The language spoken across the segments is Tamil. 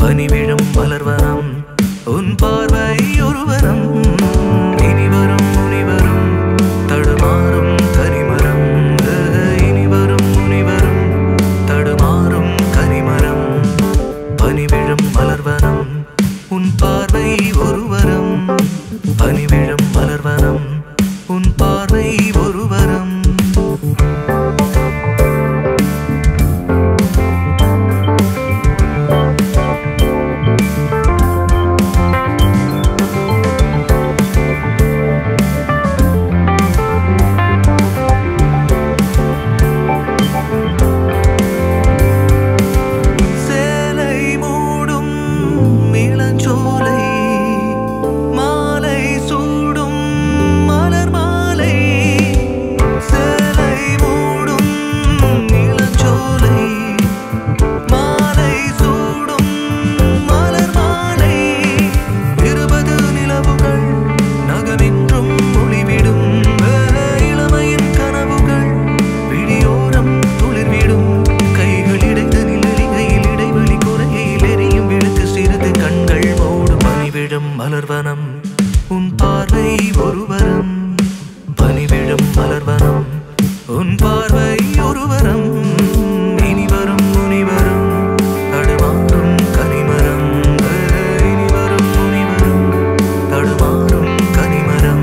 பனிவிழும் மலர்வனம் உன் பார்வை ஒருவரம் இனிவரும் முனிவரும் தடுமாறும் கனிமரம் இனிவரும் முனிவரும் தடுமாறும் கனிமரம் பனிவிழும் மலர்வனம் உன் பார்வை ஒருவரம் பனிவிழும் மலர்வனம் உன் பார்வை ஒருவரம் சேலை மூடும் இளஞ்சோலை மாலை சூடும் மலர் மாலை சேலை மூடும் இளஞ்சோலை மாலை சூடும் மலர் மாலை இருபது நிலவுகள் நகமின்றும் ஒளிவிடும் இளமையின் கனவுகள் விழியோரம் துளிர்விடும் கைகள் இடைந்து நிழலிகையில் இடைவெளி குறையில் எரியும் விளக்கு சிறிது கண்கள் மூடும் பனிவிழும் மலர்வனம் உன் பார்வை ஒருவரம் பனிவிழும் மலர்வனம் உன் பார்வை ஒருவரம் இனிவரும் முனிவரும் தடுமாறும் கனிமரம் இனிவரும் முனிவரும் தடுமாறும் கனிமரம்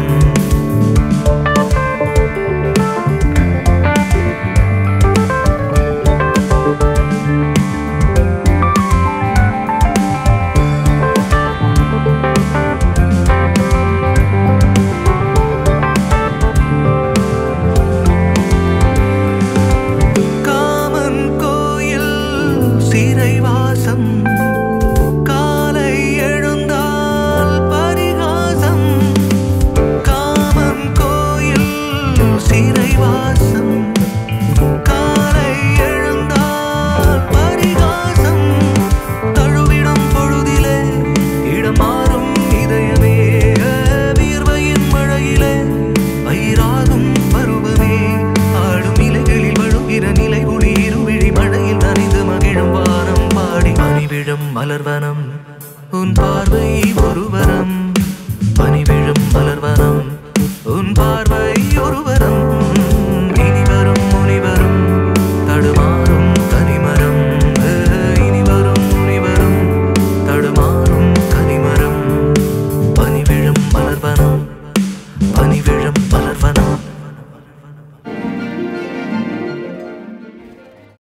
காமன் கோயில் சிறைவாசம் காலை எழுந்தால் பரிகாசம் காமன் கோயில் சிறைவாசம் காலை எழுந்தால் பரிகாசம் தழுவிடும் பொழுதிலே இடம் மாறும் இதயமே வியர்வையின் மழையிலே பயிராகும் பருவமே ஆடும் இலைகளில் வழுகிற நிலை ஒளி இருவிழி மழையில் நனைந்து மகிழும் வாரம் பாடி பனிவிழும் மலர்வனம் உன் பார்வை ஒருவரம்